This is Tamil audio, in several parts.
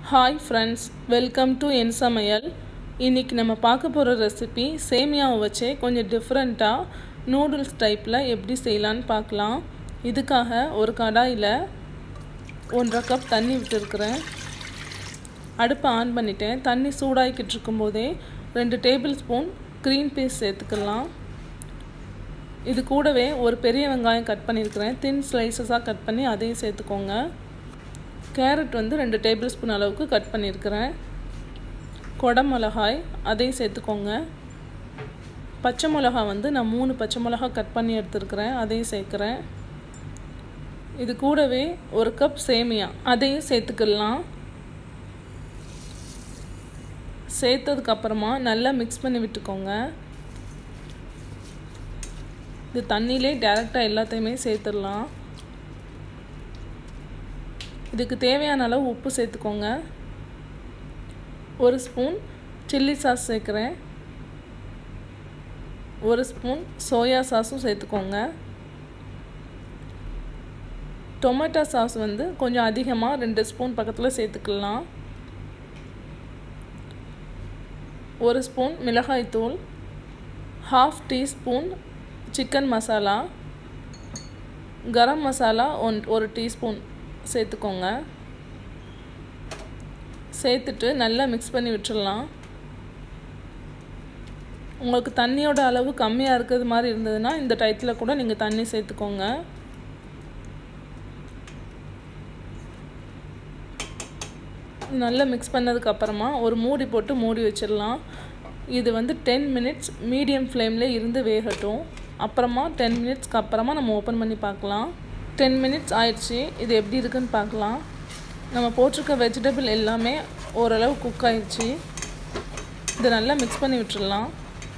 ஹாய் ஃப்ரெண்ட்ஸ் வெல்கம் டு என் சமையல் இன்றைக்கி நம்ம பார்க்க போகிற ரெசிபி சேமியாவை வச்சே கொஞ்சம் டிஃப்ரெண்ட்டாக நூடுல்ஸ் டைப்பில் எப்படி செய்யலான்னு பார்க்கலாம் இதுக்காக ஒரு கடாயில் ஒன்றரை கப் தண்ணி விட்டுருக்குறேன் அடுப்பை ஆன் பண்ணிட்டேன் தண்ணி சூடாகிக்கிட்டு இருக்கும்போதே ரெண்டு டேபிள் ஸ்பூன் க்ரீன் பீஸ் சேர்த்துக்கலாம் இது கூடவே ஒரு பெரிய வெங்காயம் கட் பண்ணியிருக்கிறேன் தின் ஸ்லைசஸாக கட் பண்ணி அதையும் சேர்த்துக்கோங்க கேரட் வந்து ரெண்டு டேபிள் ஸ்பூன் அளவுக்கு கட் பண்ணியிருக்கிறேன் கொடை மிளகாய் அதையும் சேர்த்துக்கோங்க பச்சை மிளகா வந்து நான் மூணு பச்சை மிளகா கட் பண்ணி எடுத்துருக்கிறேன் அதையும் சேர்க்குறேன் இது கூடவே ஒரு கப் சேமியா அதையும் சேர்த்துக்கலாம் சேர்த்ததுக்கப்புறமா நல்லா மிக்ஸ் பண்ணி விட்டுக்கோங்க இது தண்ணியிலே டேரெக்டாக எல்லாத்தையுமே சேர்த்துடலாம் இதுக்கு தேவையான அளவு உப்பு சேர்த்துக்கோங்க ஒரு ஸ்பூன் சில்லி சாஸ் சேர்க்குறேன் ஒரு ஸ்பூன் சோயா சாஸும் சேர்த்துக்கோங்க டொமேட்டோ சாஸ் வந்து கொஞ்சம் அதிகமாக ரெண்டு ஸ்பூன் பக்கத்தில் சேர்த்துக்கலாம் ஒரு ஸ்பூன் மிளகாய்த்தூள் half teaspoon chicken masala garam masala one ஒரு டீஸ்பூன் சேர்த்துக்கோங்க சேர்த்துட்டு நல்லா மிக்ஸ் பண்ணி விட்டுடலாம் உங்களுக்கு தண்ணியோட அளவு கம்மியாக இருக்கிறது மாதிரி இருந்ததுன்னா இந்த டயத்தில் கூட நீங்கள் தண்ணி சேர்த்துக்கோங்க நல்லா மிக்ஸ் பண்ணதுக்கப்புறமா ஒரு மூடி போட்டு மூடி வச்சிடலாம் இது வந்து டென் மினிட்ஸ் மீடியம் ஃப்ளேமில் இருந்து வேகட்டும் அப்புறமா டென் மினிட்ஸ்க்கு அப்புறமா நம்ம ஓப்பன் பண்ணி பார்க்கலாம் டென் மினிட்ஸ் ஆயிடுச்சு இது எப்படி இருக்குன்னு பார்க்கலாம் நம்ம போட்டிருக்க வெஜிடபிள் எல்லாமே ஓரளவு குக் ஆயிடுச்சு இதை நல்லா மிக்ஸ் பண்ணி விட்டுடலாம்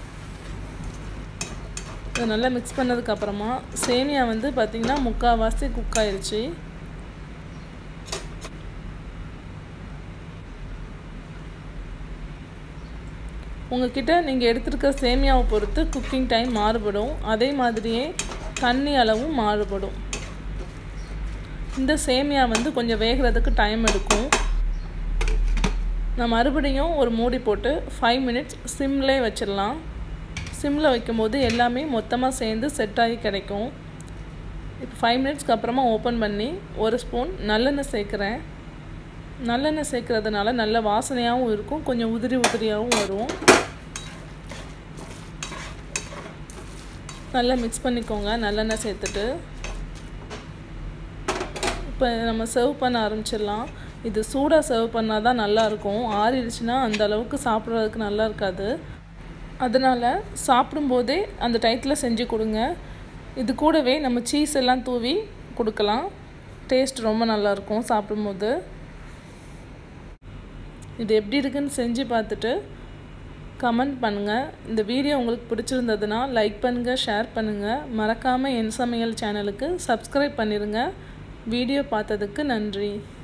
இதை நல்லா மிக்ஸ் பண்ணதுக்கப்புறமா சேமியா வந்து பார்த்திங்கன்னா முக்கால்வாசி குக் ஆயிடுச்சு உங்ககிட்ட நீங்கள் எடுத்துருக்க சேமியாவை பொறுத்து குக்கிங் டைம் மாறுபடும் அதே மாதிரியே தண்ணி அளவும் மாறுபடும் இந்த சேமியா வந்து கொஞ்சம் வேகிறதுக்கு டைம் எடுக்கும் நான் மறுபடியும் ஒரு மூடி போட்டு ஃபைவ் மினிட்ஸ் சிம்லே வச்சிடலாம் சிம்மில் வைக்கும்போது எல்லாமே மொத்தமாக சேர்ந்து செட் ஆகி கிடைக்கும் இப்போ ஃபைவ் மினிட்ஸ்க்கு அப்புறமா ஓப்பன் பண்ணி ஒரு ஸ்பூன் நல்லெண்ணெய் சேர்க்குறேன் நல்லெண்ணெய் சேர்க்குறதுனால நல்ல வாசனையாகவும் இருக்கும் கொஞ்சம் உதிரி உதிரியாகவும் வரும் நல்லா மிக்ஸ் பண்ணிக்கோங்க நல்லெண்ணெய் சேர்த்துட்டு இப்போ நம்ம சர்வ் பண்ண ஆரம்பிச்சிடலாம் இது சூடாக சர்வ் பண்ணால் தான் நல்லாயிருக்கும் ஆறிடுச்சுன்னா அந்த அளவுக்கு சாப்பிட்றதுக்கு நல்லா இருக்காது அதனால் சாப்பிடும்போதே அந்த டயத்தில் செஞ்சு கொடுங்க இது கூடவே நம்ம சீஸ் எல்லாம் தூவி கொடுக்கலாம் டேஸ்ட் ரொம்ப நல்லாயிருக்கும் சாப்பிடும்போது இது எப்படி இருக்குன்னு செஞ்சு பார்த்துட்டு கமெண்ட் பண்ணுங்கள் இந்த வீடியோ உங்களுக்கு பிடிச்சிருந்ததுன்னா லைக் பண்ணுங்கள் ஷேர் பண்ணுங்கள் மறக்காமல் என் சமையல் சேனலுக்கு சப்ஸ்கிரைப் பண்ணிடுங்க வீடியோ பார்த்ததுக்கு நன்றி